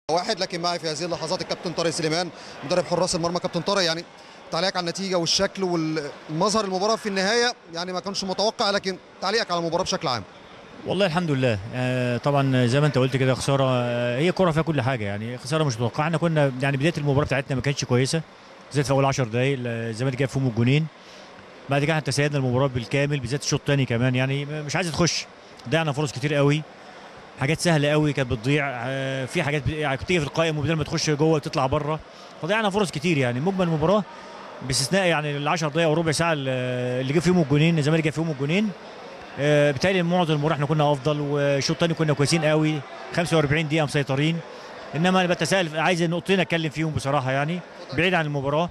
واحد لكن معي في هذه اللحظات الكابتن طارق سليمان مدرب حراس المرمى كابتن طارق يعني تعليقك على النتيجه والشكل والمظهر المباراه في النهايه يعني ما كانش متوقع لكن تعليقك على المباراه بشكل عام والله الحمد لله آه، طبعا زي ما انت قلت كده خساره آه، هي كره فيها كل حاجه يعني خساره مش متوقعه احنا كنا يعني بدايه المباراه بتاعتنا ما كانتش كويسه بالذات في اول 10 دقائق الزمالك جاب فيهم الجونين بعد كده احنا تسيدنا المباراه بالكامل بالذات الشوط الثاني كمان يعني مش عايز تخش ضيعنا فرص كتير قوي حاجات سهله قوي كانت بتضيع آه، في حاجات بت- يعني بتيجي في القائم وبدل ما تخش جوه وتطلع بره فضيعنا فرص كتير يعني مجمل المباراه باستثناء يعني ال 10 دقائق او ربع ساعه اللي اللي جه فيهم الجونين الزمالك جاب فيهم الجونين آه، بالتالي معظم المباراه احنا كنا افضل والشوط الثاني كنا كويسين قوي 45 دقيقه مسيطرين انما انا بتساءل عايز نقطتين اتكلم فيهم بصراحه يعني بعيد عن المباراه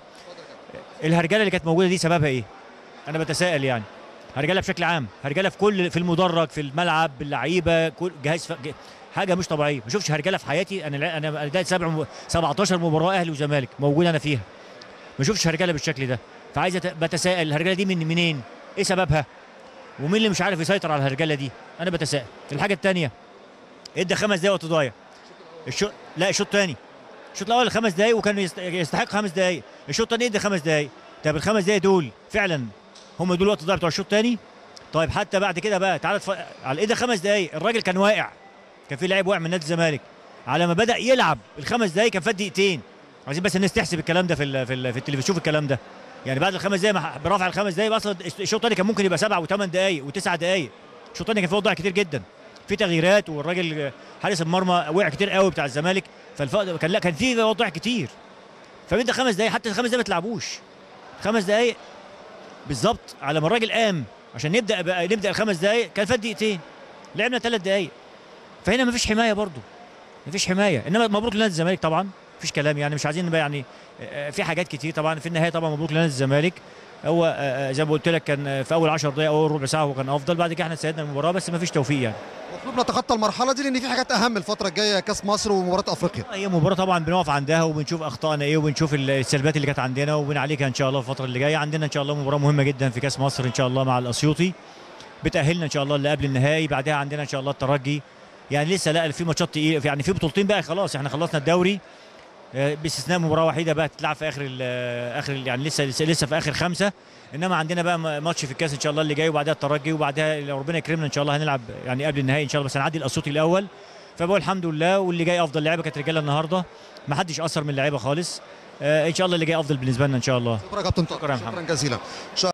الهرجله اللي كانت موجوده دي سببها ايه؟ انا بتساءل يعني هرجله بشكل عام هرجله في كل في المدرج في الملعب باللعيبه كل جهاز ف... ج- حاجه مش طبيعيه ما شفتش هرجله في حياتي انا انا ده سبع م- 17 مباراه اهلي وزمالك موجود انا فيها ما شفتش هرجله بالشكل ده فعايز أت- بتساءل الهرجله دي من منين؟ ايه سببها؟ ومين اللي مش عارف يسيطر على الهرجله دي؟ انا بتساءل الحاجه الثانيه ادى خمس دقايق وقت ضايع الشوط لا الشوط الثاني الشوط الاول خمس دقايق وكان يست- يستحق خمس دقايق الشوط الثاني ادى خمس دقايق طب الخمس دقايق دول فعلا هم دول وقت ضايع بتوع الشوط الثاني طيب حتى بعد كده بقى تعالى تف... على ايده خمس دقايق الراجل كان واقع كان في لاعب واقع من نادي الزمالك على ما بدا يلعب الخمس دقايق كان فات دقيقتين عايزين بس الناس تحسب الكلام ده في ال... في, ال... في التلفزيون شوف الكلام ده يعني بعد الخمس دقايق مع- برافع الخمس دقايق اصلا الشوط الثاني كان ممكن يبقى سبع وثمان دقايق وتسع دقايق الشوط الثاني كان فيه وضع كتير جدا في تغييرات والراجل حارس المرمى وقع كتير قوي بتاع الزمالك فالف... كان لا كان في وضع كتير فبدا خمس دقايق حتى الخمس دقايق ما تلعبوش خمس دقايق بالظبط على ما الراجل قام عشان نبدا بقى نبدا الخمس دقايق كان فات دقيقتين لعبنا ثلاث دقايق فهنا مفيش حمايه برضو مفيش حمايه انما مبروك لنادي الزمالك طبعا مفيش كلام يعني مش عايزين بقى يعني آه، في حاجات كتير طبعا في النهايه طبعا مبروك لنادي الزمالك هو آه، آه، زي ما قلت لك كان آه، في اول 10 دقائق او ربع ساعه هو كان افضل بعد كده احنا سيدنا المباراه بس مفيش توفيق يعني المفروض نتخطى المرحله دي لان في حاجات اهم الفتره الجايه كاس مصر ومباراه افريقيا هي مباراة طبعا بنقف عندها وبنشوف اخطائنا ايه وبنشوف السلبيات اللي كانت عندنا وبنعالجها ان شاء الله في الفترة اللي جاية عندنا ان شاء الله مباراة مهمة جدا في كاس مصر ان شاء الله مع الاسيوطي بتأهلنا ان شاء الله اللي قبل النهائي بعدها عندنا ان شاء الله الترجي يعني لسه لا في ماتشات تقيلة يعني في بطولتين بقى خلاص احنا خلصنا الدوري آه، باستثناء مباراة وحيدة بقى تتلعب في اخر ال- آه، اخر ال- يعني لسه لسه لسه في اخر خمسة انما عندنا بقى م- ماتش في الكاس ان شاء الله اللي جاي وبعدها الترجي وبعدها لو ربنا يكرمنا ان شاء الله هنلعب يعني قبل النهائي ان شاء الله بس هنعدي الاسيوطي الاول فبقول الحمد لله واللي جاي افضل لعيبه كانت رجاله النهارده ما حدش اثر من اللعيبه خالص آه ان شاء الله اللي جاي افضل بالنسبه لنا ان شاء الله شكرا يا كابتن طارق شكرا يا محمد. شكرا جزيلا